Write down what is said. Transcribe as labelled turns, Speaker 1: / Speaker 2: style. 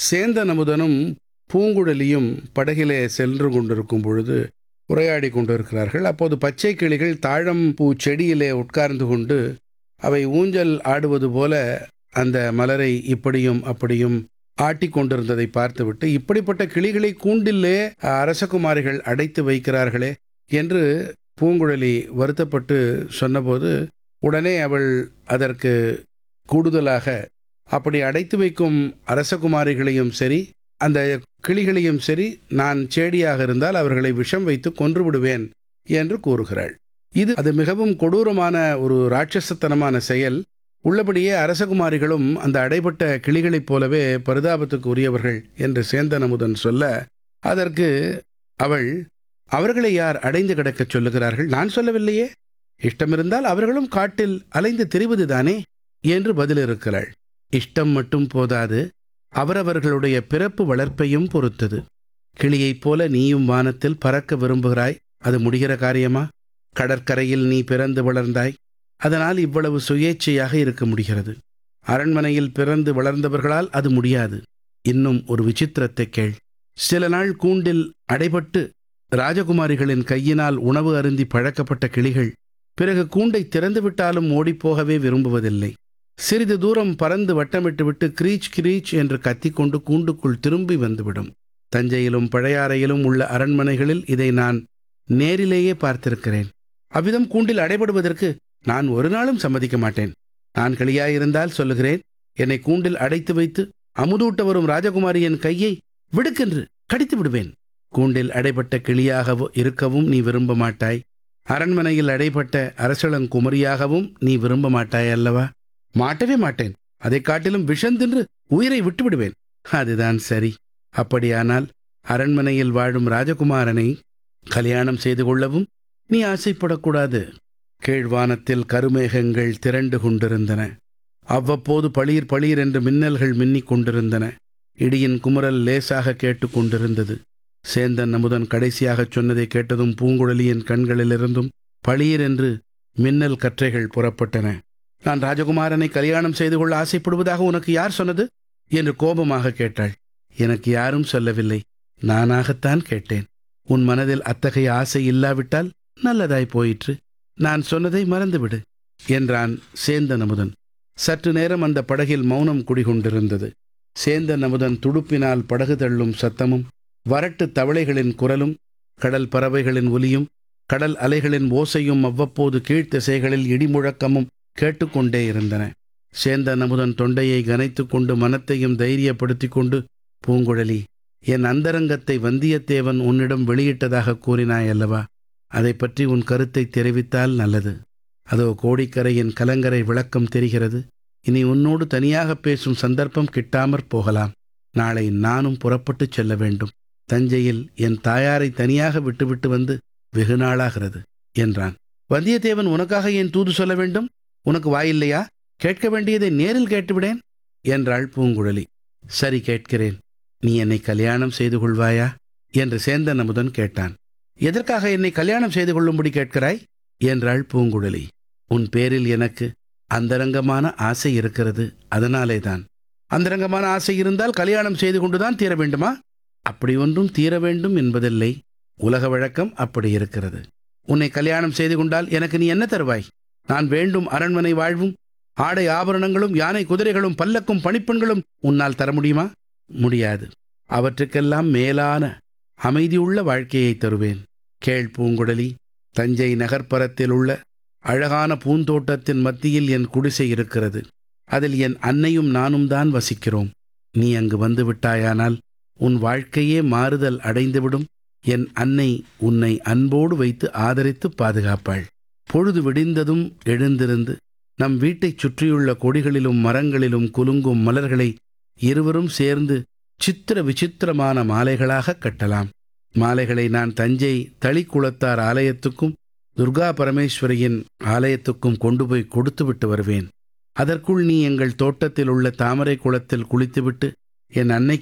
Speaker 1: சேந்தன் அமுதனும் பூங்குழலியும் படகிலே சென்று கொண்டிருக்கும் பொழுது உரையாடி கொண்டிருக்கிறார்கள் அப்போது பச்சை கிளிகள் தாழம்பூ செடியிலே உட்கார்ந்து கொண்டு அவை ஊஞ்சல் ஆடுவது போல அந்த மலரை இப்படியும் அப்படியும் ஆட்டிக் கொண்டிருந்ததை பார்த்துவிட்டு இப்படிப்பட்ட கிளிகளை கூண்டிலே அரசகுமாரிகள் அடைத்து வைக்கிறார்களே என்று பூங்குழலி வருத்தப்பட்டு சொன்னபோது உடனே அவள் அதற்கு கூடுதலாக அப்படி அடைத்து வைக்கும் அரசகுமாரிகளையும் சரி அந்த கிளிகளையும் சரி நான் சேடியாக இருந்தால் அவர்களை விஷம் வைத்து கொன்று விடுவேன் என்று கூறுகிறாள் இது அது மிகவும் கொடூரமான ஒரு ராட்சசத்தனமான செயல் உள்ளபடியே அரசகுமாரிகளும் அந்த அடைபட்ட கிளிகளைப் போலவே பரிதாபத்துக்கு உரியவர்கள் என்று சேந்தன் அமுதன் சொல்ல அதற்கு அவள் அவர்களை யார் அடைந்து கிடக்கச் சொல்லுகிறார்கள் நான் சொல்லவில்லையே இஷ்டமிருந்தால் அவர்களும் காட்டில் அலைந்து திரிவதுதானே என்று பதிலிருக்கிறாள் இஷ்டம் மட்டும் போதாது அவரவர்களுடைய பிறப்பு வளர்ப்பையும் பொறுத்தது கிளியைப் போல நீயும் வானத்தில் பறக்க விரும்புகிறாய் அது முடிகிற காரியமா கடற்கரையில் நீ பிறந்து வளர்ந்தாய் அதனால் இவ்வளவு சுயேட்சையாக இருக்க முடிகிறது அரண்மனையில் பிறந்து வளர்ந்தவர்களால் அது முடியாது இன்னும் ஒரு விசித்திரத்தை கேள் சில நாள் கூண்டில் அடைபட்டு ராஜகுமாரிகளின் கையினால் உணவு அருந்தி பழக்கப்பட்ட கிளிகள் பிறகு கூண்டை திறந்துவிட்டாலும் ஓடிப்போகவே விரும்புவதில்லை சிறிது தூரம் பறந்து வட்டமிட்டுவிட்டு கிரீச் கிரீச் என்று கத்திக்கொண்டு கூண்டுக்குள் திரும்பி வந்துவிடும் தஞ்சையிலும் பழையாறையிலும் உள்ள அரண்மனைகளில் இதை நான் நேரிலேயே பார்த்திருக்கிறேன் அவ்விதம் கூண்டில் அடைபடுவதற்கு நான் ஒரு நாளும் சம்மதிக்க மாட்டேன் நான் கிளியாயிருந்தால் சொல்லுகிறேன் என்னை கூண்டில் அடைத்து வைத்து அமுதூட்ட வரும் ராஜகுமாரியின் கையை விடுக்கென்று கடித்து விடுவேன் கூண்டில் அடைபட்ட கிளியாகவோ இருக்கவும் நீ விரும்ப மாட்டாய் அரண்மனையில் அடைபட்ட அரசளங்குமரியாகவும் நீ விரும்ப மாட்டாய் அல்லவா மாட்டவே மாட்டேன் அதைக் காட்டிலும் விஷந்தின்று உயிரை விட்டு விடுவேன் அதுதான் சரி அப்படியானால் அரண்மனையில் வாழும் ராஜகுமாரனை கல்யாணம் செய்து கொள்ளவும் நீ ஆசைப்படக்கூடாது கீழ்வானத்தில் கருமேகங்கள் திரண்டு கொண்டிருந்தன அவ்வப்போது பளீர் பளீர் என்று மின்னல்கள் மின்னிக் கொண்டிருந்தன இடியின் குமுறல் லேசாக கேட்டுக்கொண்டிருந்தது சேந்தன் அமுதன் கடைசியாகச் சொன்னதை கேட்டதும் பூங்குழலியின் கண்களிலிருந்தும் பளீர் என்று மின்னல் கற்றைகள் புறப்பட்டன நான் ராஜகுமாரனை கல்யாணம் செய்து கொள்ள ஆசைப்படுவதாக உனக்கு யார் சொன்னது என்று கோபமாக கேட்டாள் எனக்கு யாரும் சொல்லவில்லை நானாகத்தான் கேட்டேன் உன் மனதில் அத்தகைய ஆசை இல்லாவிட்டால் நல்லதாய் போயிற்று நான் சொன்னதை மறந்துவிடு என்றான் சேந்தன் அமுதன் சற்று நேரம் அந்த படகில் மௌனம் குடிகொண்டிருந்தது சேந்தன் அமுதன் துடுப்பினால் படகு தள்ளும் சத்தமும் வரட்டு தவளைகளின் குரலும் கடல் பறவைகளின் ஒலியும் கடல் அலைகளின் ஓசையும் அவ்வப்போது கீழ்த்திசைகளில் இடிமுழக்கமும் கேட்டுக்கொண்டே இருந்தன சேந்தன் அமுதன் தொண்டையை கனைத்து கொண்டு மனத்தையும் தைரியப்படுத்திக் கொண்டு பூங்குழலி என் அந்தரங்கத்தை வந்தியத்தேவன் உன்னிடம் வெளியிட்டதாக கூறினாய் அல்லவா அதை பற்றி உன் கருத்தை தெரிவித்தால் நல்லது அதோ கோடிக்கரையின் கலங்கரை விளக்கம் தெரிகிறது இனி உன்னோடு தனியாக பேசும் சந்தர்ப்பம் கிட்டாமற் போகலாம் நாளை நானும் புறப்பட்டுச் செல்ல வேண்டும் தஞ்சையில் என் தாயாரை தனியாக விட்டுவிட்டு வந்து வெகு நாளாகிறது என்றான் வந்தியத்தேவன் உனக்காக ஏன் தூது சொல்ல வேண்டும் உனக்கு வாயில்லையா கேட்க வேண்டியதை நேரில் கேட்டுவிடேன் என்றாள் பூங்குழலி சரி கேட்கிறேன் நீ என்னை கல்யாணம் செய்து கொள்வாயா என்று சேந்தன் அமுதன் கேட்டான் எதற்காக என்னை கல்யாணம் செய்து கொள்ளும்படி கேட்கிறாய் என்றாள் பூங்குழலி உன் பேரில் எனக்கு அந்தரங்கமான ஆசை இருக்கிறது அதனாலே தான் அந்தரங்கமான ஆசை இருந்தால் கல்யாணம் செய்து கொண்டுதான் தீர வேண்டுமா அப்படி ஒன்றும் தீர வேண்டும் என்பதில்லை உலக வழக்கம் அப்படி இருக்கிறது உன்னை கல்யாணம் செய்து கொண்டால் எனக்கு நீ என்ன தருவாய் நான் வேண்டும் அரண்மனை வாழ்வும் ஆடை ஆபரணங்களும் யானை குதிரைகளும் பல்லக்கும் பணிப்பெண்களும் உன்னால் தர முடியுமா முடியாது அவற்றுக்கெல்லாம் மேலான அமைதியுள்ள வாழ்க்கையை தருவேன் கேள் பூங்குழலி தஞ்சை நகர்ப்புறத்தில் உள்ள அழகான பூந்தோட்டத்தின் மத்தியில் என் குடிசை இருக்கிறது அதில் என் அன்னையும் நானும் தான் வசிக்கிறோம் நீ அங்கு வந்து விட்டாயானால் உன் வாழ்க்கையே மாறுதல் அடைந்துவிடும் என் அன்னை உன்னை அன்போடு வைத்து ஆதரித்து பாதுகாப்பாள் பொழுது விடிந்ததும் எழுந்திருந்து நம் வீட்டைச் சுற்றியுள்ள கொடிகளிலும் மரங்களிலும் குலுங்கும் மலர்களை இருவரும் சேர்ந்து சித்திர விசித்திரமான மாலைகளாக கட்டலாம் மாலைகளை நான் தஞ்சை தளிக்குளத்தார் ஆலயத்துக்கும் துர்கா பரமேஸ்வரியின் ஆலயத்துக்கும் கொண்டு போய் கொடுத்துவிட்டு வருவேன் அதற்குள் நீ எங்கள் தோட்டத்தில் உள்ள தாமரை குளத்தில் குளித்துவிட்டு என் அன்னை